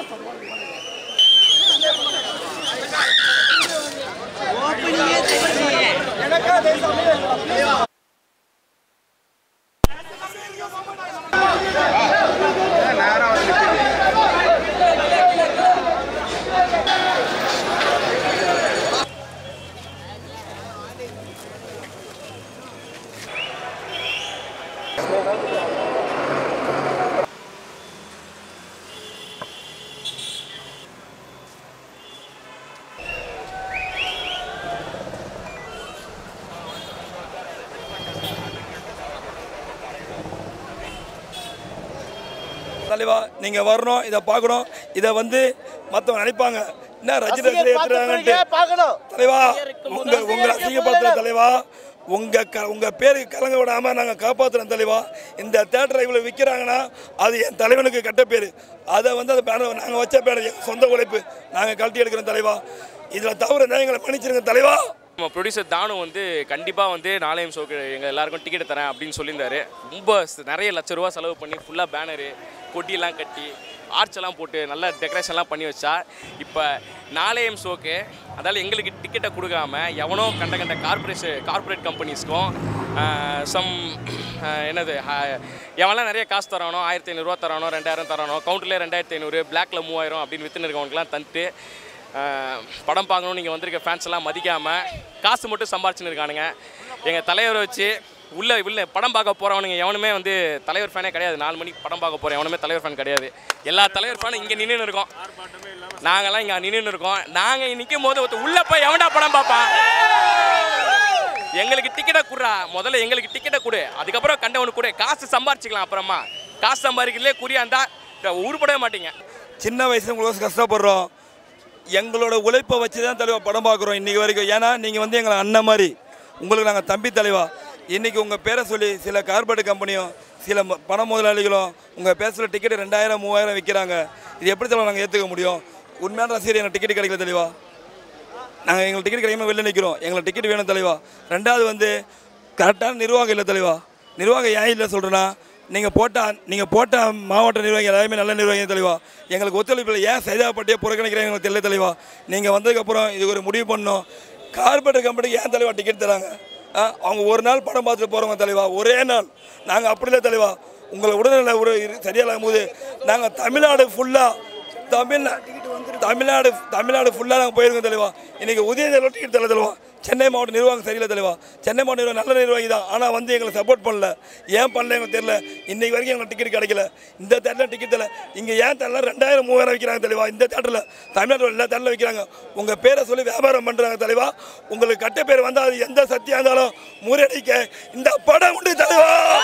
தலைவா நீங்கள் வரணும் இதை பார்க்கணும் இதை வந்து மற்றவங்க நினைப்பாங்க என்ன ரஜினி ரசிகர் ஏற்றுறாங்கன்ட்டு பார்க்கணும் தலைவா உங்க உங்க அசிங்கப்படுத்துற தலைவா உங்க க உங்க பேருக்கு கலங்க விடாம நாங்க காப்பாத்துறோம் தலைவா இந்த தேட்டரை இவ்வளவு விற்கிறாங்கன்னா அது என் தலைவனுக்கு கட்ட பேரு அதை வந்து அந்த பேனர் நாங்க வச்ச பேனர் எங்க சொந்த உழைப்பு நாங்க கழட்டி எடுக்கிறோம் தலைவா இதுல தவறு இருந்தா எங்களை மன்னிச்சிருங்க தலைவா நம்ம ப்ரொடியூசர் தானு வந்து கண்டிப்பாக வந்து நாளையம் ஷோக்கு எங்கள் எல்லாருக்கும் டிக்கெட் தரேன் அப்படின்னு சொல்லியிருந்தாரு ரொம்ப ஸ்- நிறைய லட்ச ரூபா செலவு பண்ணி ஃபுல்லாக பேனரு கொட்டியெல்லாம் கட்டி ஆர்ச்செல்லாம் போட்டு நல்ல டெக்கரேஷன்லாம் பண்ணி வச்சா இப்போ நாளையம் ஷோக்கு அதால் எங்களுக்கு டிக்கெட்டை கொடுக்காம எவனோ கண்ட கண்ட கார்பரேஷன் கார்ப்பரேட் கம்பெனிஸ்க்கும் சம் என்னது ஆஹ், எவன்லாம் நிறைய காசு தரானோ ஆயிரத்தி ஐநூறுரூவா தரானோ ரெண்டாயிரம் தரானோ கவுண்டர்லேயே ரெண்டாயிரத்தி ஐநூறு பிளாக்ல மூவாயிரம் அப்படின்னு விற்றுன்னு இருக்கவங்களுக்குலாம் தந்துட்டு ஆஹ் படம் பார்க்கணும் நீங்கள் வந்திருக்க ஃபேன்ஸ் எல்லாம் மதிக்காமல் காசு மட்டும் சம்பாரிச்சுன்னு இருக்கானுங்க எங்கள் தலைவரை வச்சு உள்ள உள்ள படம் பார்க்க போகிறவனுங்க எவனுமே வந்து தலைவர் ஃபேனே கிடையாது நாலு மணிக்கு படம் பார்க்க போகிறோம் எவனுமே தலைவர் ஃபேன் கிடையாது எல்லா தலைவர் ஃபேனும் இங்கே நின்று இருக்கோம் நாங்கெல்லாம் இங்கே நின்று இருக்கோம் நாங்கள் நிற்கும் போது ஒருத்தன் உள்ளே போய் எவன்டா படம் பார்ப்பான் எங்களுக்கு டிக்கெட்டை குடுறா முதல்ல எங்களுக்கு டிக்கெட்டை கொடு அதுக்கப்புறம் கண்டவனுக்கு கொடு காசு சம்பாரிச்சிக்கலாம் அப்புறமா காசு சம்பாதிக்கிறதுலே குறியா இருந்தா உருப்படவே மாட்டீங்க சின்ன வயசுல உங்களுக்கு கஷ்டப்படுறோம் எங்களோட உழைப்பை வச்சு தான் தலைவா படம் பார்க்குறோம் இன்னைக்கு வரைக்கும் ஏன்னா நீங்கள் வந்து எங்களை அண்ணன் மாதிரி உங்களுக்கு நாங்கள் தம்பி தலைவா இன்னைக்கு உங்கள் பேரை சொல்லி சில கார்பரேட் கம்பெனியும் சில ம- பண முதலாளிகளும் உங்கள் பேர் சொல்லி டிக்கெட் ரெண்டாயிரம் மூவாயிரம் விற்கிறாங்க இது எப்படி தலைவா நாங்கள் ஏற்றுக்க முடியும் உண்மையான ரசிகர் எங்களுக்கு டிக்கெட் கிடைக்கல தெளிவா நாங்கள் எங்களுக்கு டிக்கெட் கிடைக்காம வெளில நிற்கிறோம் எங்களுக்கு டிக்கெட் வேணும் தலைவா ரெண்டாவது வந்து கரெக்டான நிர்வாகம் இல்லை தலைவா நிர்வாகம் ஏன் இல்லை சொல்கிறேன்னா நீங்கள் போட்ட நீங்கள் போட்ட மாவட்ட நிர்வாகி எல்லாருமே நல்ல நிர்வாகி தலைவா எங்களுக்கு ஒத்துழைப்பு இல்லை ஏன் சைதாப்பட்டியே புறக்கணிக்கிறேன் எங்களுக்கு தெரியல தலைவா நீங்கள் வந்ததுக்கப்புறம் இது ஒரு முடிவு பண்ணோம் கார்பரேட் கம்பெனிக்கு ஏன் தலைவா டிக்கெட் தராங்க ஆ, அவங்க ஒரு நாள் படம் பார்த்துட்டு போகிறவங்க தலைவா ஒரே நாள் நாங்கள் அப்படி இல்லை தலைவா உங்களை உடல்நிலை ஒரு இரு- சரியாகும் போது நாங்கள் தமிழ்நாடு ஃபுல்லாக தமிழ்நாடு தமிழ்நாடு தமிழ்நாடு ஃபுல்லாக நாங்கள் போயிருக்கோம் தலைவா இன்னைக்கு உதயநிலை டிக்கெட் தரல தலைவா சென்னை மாவட்ட நிர்வாகம் சரியில்லை தலைவா சென்னை மாவட்ட நிர்வாகம் நல்ல நிர்வாகி தான் ஆனால் வந்து எங்களை சப்போர்ட் பண்ணல ஏன் பண்ணல எங்களுக்கு தெரியல இன்னைக்கு வரைக்கும் எங்களுக்கு டிக்கெட் கிடைக்கல இந்த தேட்டரில் டிக்கெட் தரல இங்கே ஏன் தரல ரெண்டாயிரம் மூவாயிரம் விற்கிறாங்க தலைவா இந்த தேட்டரில் தமிழ்நாட்டில் எல்லா தேட்டரில் விற்கிறாங்க உங்கள் பேரை சொல்லி வியாபாரம் பண்ணுறாங்க தலைவா உங்களுக்கு கட்ட பேர் வந்தால் அது எந்த சத்தியாக இருந்தாலும் முறியடிக்க இந்த படம் உண்டு தலைவா